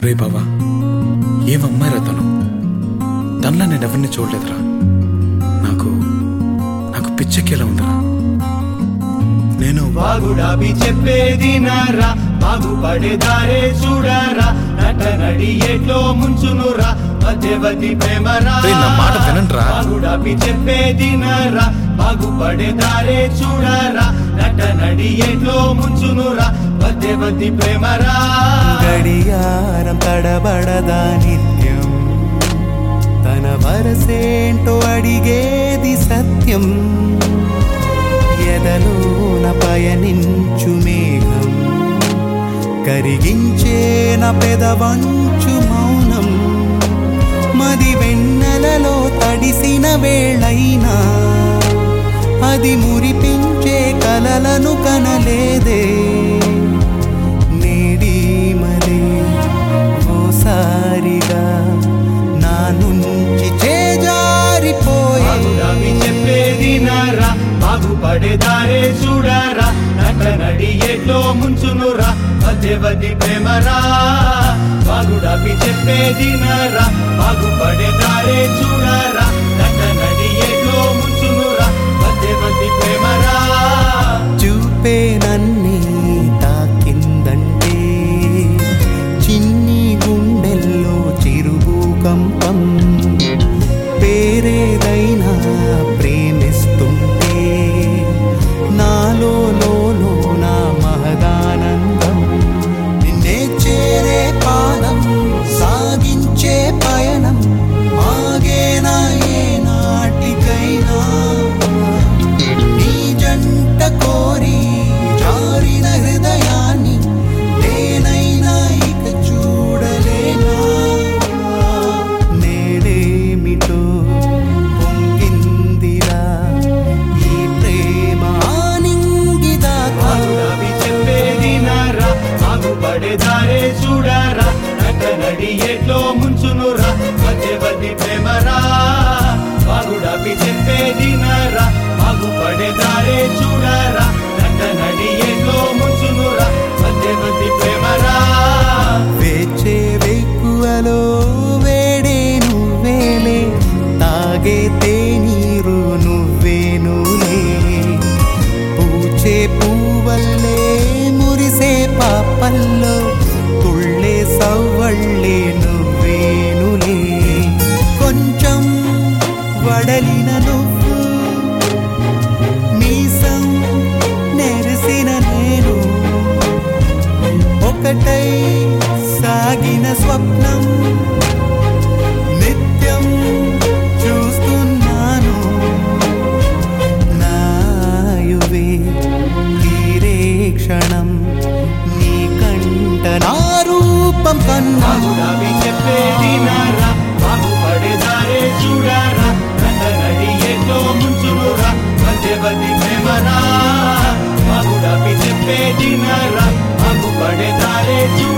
రే బావా ఏమమ్మాయిరా తను తనలా నేను ఎవరిని చూడలేదురా నాకు నాకు పిచ్చెక్కేలా ఉందిరా నేను బాగుడాబి చెప్పేది నారా బాగుపడేదారే చూడరా నట నడి ఎట్లో ముంచునురా మధ్యవతి ప్రేమరా రేయ్, నా మాట వినండ్రా. బాగుడాబి చెప్పేది నారా బాగుపడేదారే చూడరా నట నడి ఎట్లో ముంచునురా మధ్యవతి ప్రేమరా గడియారం తడబడదా నిత్యం తన వరసేంటో అడిగేది సత్యం ఎదలోన పయనించు మేఘం కరిగించే నా పెదవంచు మౌనం మది వెన్నెలలో తడిసిన వేళైనా అది మురిపించే కలలను కనలేదే నేడి మరే ఓసారిగా నా నుంచి చేజారిపోయే బాగుడాబి చెప్పేది నారా బాగుపడేదారే చూడరా నట నడి ఎట్లో ముంచునురా మధ్యవతి ప్రేమరా బాగుడాబి చెప్పేది నారా బాగుపడేదారే చూడరా నట నడి ఎట్లో ముంచునురా మధ్యవతి ప్రేమరా చూపే నన్ని తాకిందంటే చిన్ని గుండెల్లో చిరుభూకంపం పేరేదైనా ప్రేమిస్తుంటే నాలో లోలో నా మహదానందం నిన్నే చేరే పాదం సాగించే పయనం ఆగేనా ఏ నాటికైనా నీ జంట కోరి జారిన హృదయాన్ని నేనైనా ఇక చూడలేనా నేడేమిటో పొంగిందిరా ఈ ప్రేమ ఆనింగిదాకా బాగుడాబి చెప్పేది నారా బాగుపడేదారే చూడరా నట నడి ఎట్లో ముంచునురా మధ్యవతి ప్రేమరా బాగుడాబి చెప్పేది నారా బాగుపడేదారే చూడరా నట నడి ఎట్లో ముంచునురా మధ్యవతి ప్రేమరా వేచే వెక్కువలో వేడే నువ్వేలే తాగే తేనీరు నువ్వేనులే పూచే పూవల్లే మురిసే పాపల్లో తుళ్ళే సవ్వళ్ళే నువ్వేనులే కొంచెం వడలిన నువ్వు మీసం నెరిసిన నేను ఒకటై సాగిన స్వప్నం నిత్యం చూస్తున్నాను నాయువే తీరే క్షణం నీ కంట నా రూపం కన్నా బాగుడాబి చెప్పేది నారా బాగుపడేదారే చూడరా నట నడి ఎట్లో ముంచునురా మధ్యవతి ప్రేమరా బాగుడాబి చెప్పేది నారా బాగుపడేదారే చూడరా